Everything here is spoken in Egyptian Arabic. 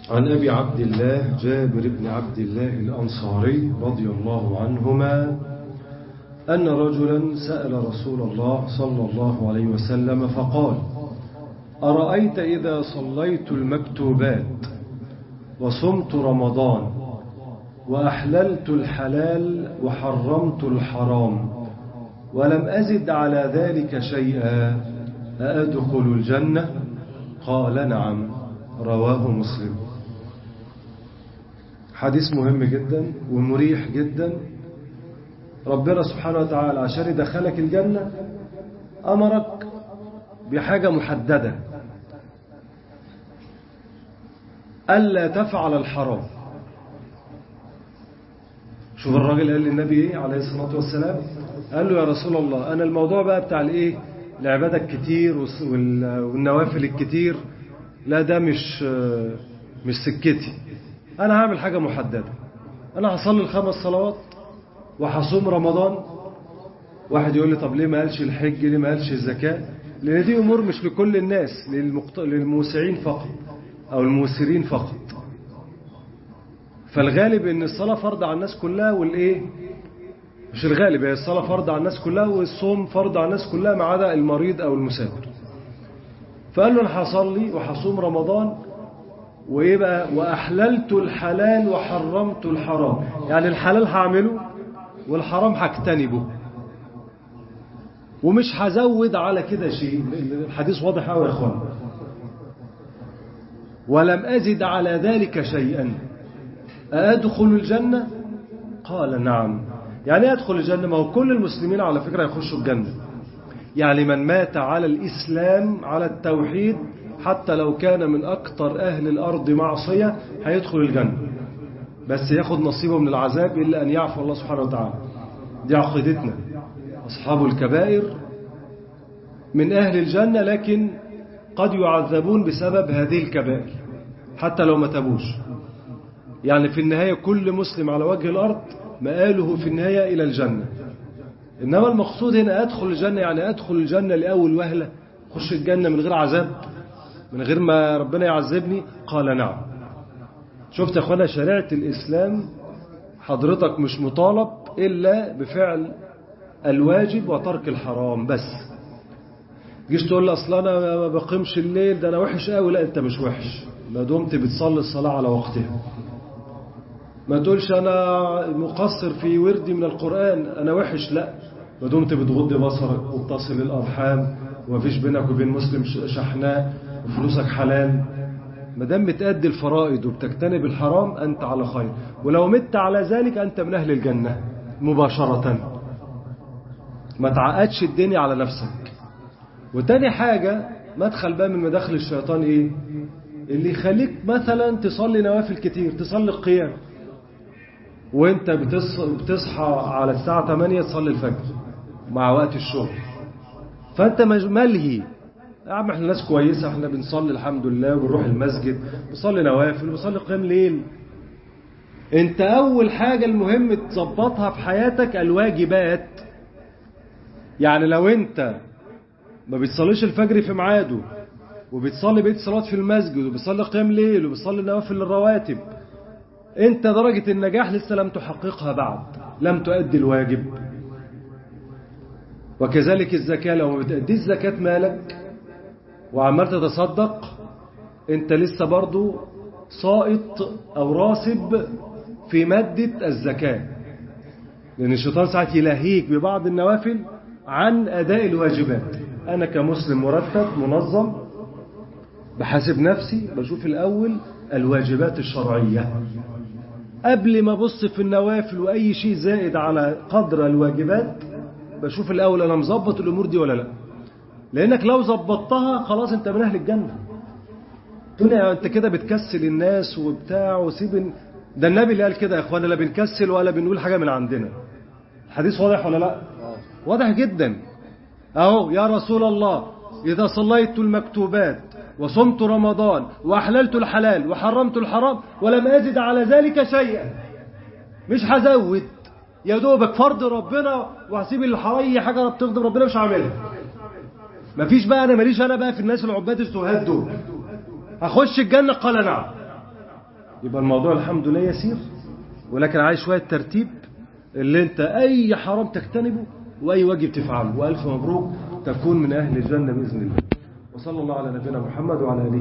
عن أبي عبد الله جابر بن عبد الله الأنصاري رضي الله عنهما أن رجلا سأل رسول الله صلى الله عليه وسلم فقال أرأيت إذا صليت المكتوبات وصمت رمضان وأحللت الحلال وحرمت الحرام ولم أزد على ذلك شيئا أأدخل الجنة قال نعم رواه مسلم حديث مهم جدا ومريح جدا ربنا سبحانه وتعالى عشان يدخلك الجنة أمرك بحاجة محددة ألا تفعل الحرام شوف الراجل قال للنبي ايه عليه الصلاة والسلام قال له يا رسول الله أنا الموضوع بقى بتاع الايه العبادة الكتير والنوافل الكتير لا ده مش مش سكتي أنا هعمل حاجة محددة أنا هصلي الخمس صلوات وهصوم رمضان واحد يقول لي طب ليه ما قالش الحج ليه ما قالش الزكاة لأن دي أمور مش لكل الناس للمقت... للموسعين فقط أو الموسرين فقط فالغالب ان الصلاة فرض على الناس كلها والايه مش الغالب هي الصلاة فرض على الناس كلها والصوم فرض على الناس كلها ما عدا المريض او المسافر فقال له انا هصلي وهصوم رمضان وايه بقى واحللت الحلال وحرمت الحرام يعني الحلال هعمله والحرام هجتنبه ومش هزود على كده شيء الحديث واضح قوي يا اخوان ولم ازد على ذلك شيئا أدخل الجنة قال نعم يعني أدخل الجنة ما هو كل المسلمين على فكرة يخشوا الجنة يعني من مات على الإسلام على التوحيد حتى لو كان من أكثر أهل الأرض معصية هيدخل الجنة بس ياخد نصيبه من العذاب إلا أن يعفو الله سبحانه وتعالى دي عقيدتنا أصحاب الكبائر من أهل الجنة لكن قد يعذبون بسبب هذه الكبائر حتى لو ما تابوش يعني في النهاية كل مسلم على وجه الأرض مآله في النهاية إلى الجنة إنما المقصود هنا أدخل الجنة يعني أدخل الجنة لأول وهلة خش الجنة من غير عذاب من غير ما ربنا يعذبني قال نعم شفت يا أخوانا شريعة الإسلام حضرتك مش مطالب إلا بفعل الواجب وترك الحرام بس جيش تقول لي أصلا أنا ما بقيمش الليل ده أنا وحش قوي لا أنت مش وحش ما دمت بتصلي الصلاة على وقتها ما تقولش أنا مقصر في وردي من القرآن أنا وحش لا ما دمت بتغض بصرك وتصل الأرحام ومفيش بينك وبين مسلم شحناء وفلوسك حلال ما دام بتأدي الفرائض وبتجتنب الحرام أنت على خير ولو مت على ذلك أنت من أهل الجنة مباشرة ما تعقدش الدنيا على نفسك وتاني حاجة مدخل بقى من مداخل الشيطان إيه اللي يخليك مثلا تصلي نوافل كتير تصلي القيام وانت بتصحى على الساعة 8 تصلي الفجر مع وقت الشغل فانت ملهي يا عم احنا ناس كويسة احنا بنصلي الحمد لله وبنروح المسجد بنصلي نوافل وبنصلي قيام ليل انت اول حاجة المهم تظبطها في حياتك الواجبات يعني لو انت ما بتصليش الفجر في ميعاده وبتصلي بقية الصلوات في المسجد وبتصلي قيام ليل وبتصلي نوافل الرواتب انت درجة النجاح لسه لم تحققها بعد لم تؤدي الواجب وكذلك الزكاة لو ما بتأديش زكاة مالك وعمال تتصدق انت لسه برضو سائط او راسب في مادة الزكاة لأن الشيطان ساعات يلهيك ببعض النوافل عن أداء الواجبات أنا كمسلم مرتب منظم بحاسب نفسي بشوف الأول الواجبات الشرعية قبل ما أبص في النوافل وأي شيء زائد على قدر الواجبات بشوف الأول أنا مظبط الأمور دي ولا لا لأنك لو ظبطتها خلاص أنت من أهل الجنة تقول أنت كده بتكسل الناس وبتاع وسيب ده النبي اللي قال كده يا إخوانا لا بنكسل ولا بنقول حاجة من عندنا الحديث واضح ولا لا واضح جدا أهو يا رسول الله إذا صليت المكتوبات وصمت رمضان وأحللت الحلال وحرمت الحرام ولم أزد على ذلك شيئا مش هزود يا دوبك فرض ربنا وهسيب الحرام أي حاجة بتغضب ربنا مش هعملها مفيش بقى أنا ماليش أنا بقى في الناس العباد السهاد دول هخش الجنة قال نعم يبقى الموضوع الحمد لله يسير ولكن عايز شوية ترتيب اللي انت اي حرام تجتنبه واي واجب تفعله والف مبروك تكون من اهل الجنة باذن الله وصلى الله على نبينا محمد وعلى اله